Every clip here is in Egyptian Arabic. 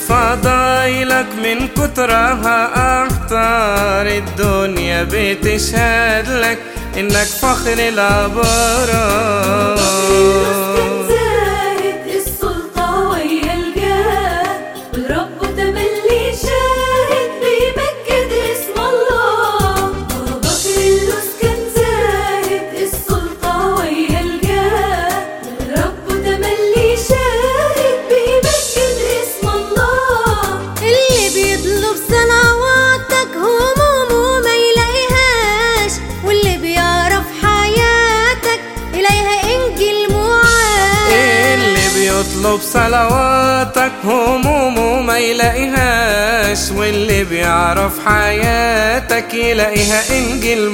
فضايلك من كترها أخطار الدنيا بتشهد لك إنك فخر الأبرار زاهد السلطة ويا الجاه والرب تملي شاهد بيمجد اسم الله بكر اللوز كان زاهد السلطة ويا الجاه والرب تملي شاهد بيمجد اسم الله اللي بيطلب صلواتك همومه ما يلاقيهاش واللي بيعرف حياتك إليها إنجيل معاه اللي بيطلب صلواتك همومه ما يلاقيهاش واللي بيعرف حياتك يلاقيها إنجيل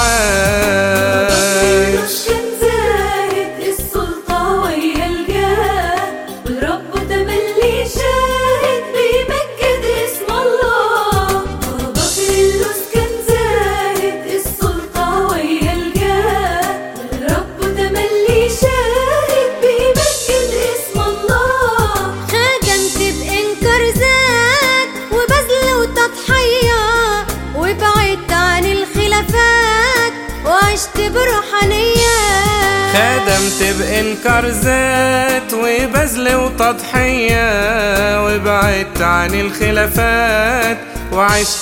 معاش كان زاهد السلطة ويا الجاه والرب تملي شاهد بيمجد اسم الله بكر اللوز كان زاهد السلطة ويا الجاه والرب تملي شاهد بيمجد اسم الله خدمت بإنكار ذات وبذل وتضحية وبعدت عن الخلافات وعشت بروحانية خدمت بإنكار ذات وبذل وتضحية وبعدت عن الخلافات وعشت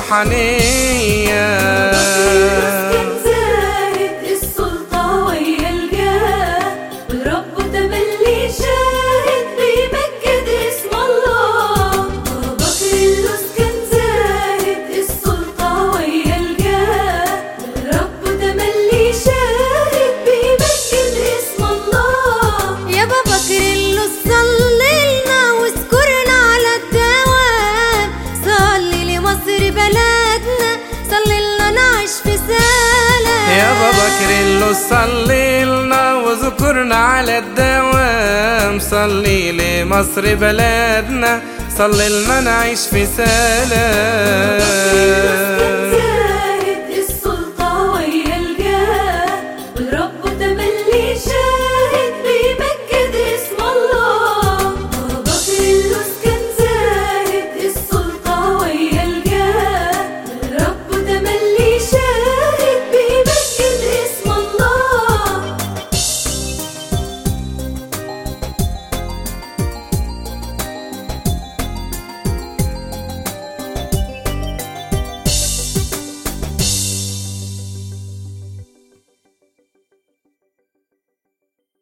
بروحانية كان زاهد السلطة ويا الجاه والرب تملي شاهد بيمجد اسم الله بكر اللوز كان زاهد السلطة ويا الجاه والرب تملي شاهد بيمجد اسم الله يا بابا كريلو صليلنا واذكرنا على الدوام صلي لمصر بلدنا صلي لنا نعيش في سلام يا بابا كريلو صلي لنا وذكرنا على الدوام صلي لمصر بلدنا صلي لنا نعيش في سلام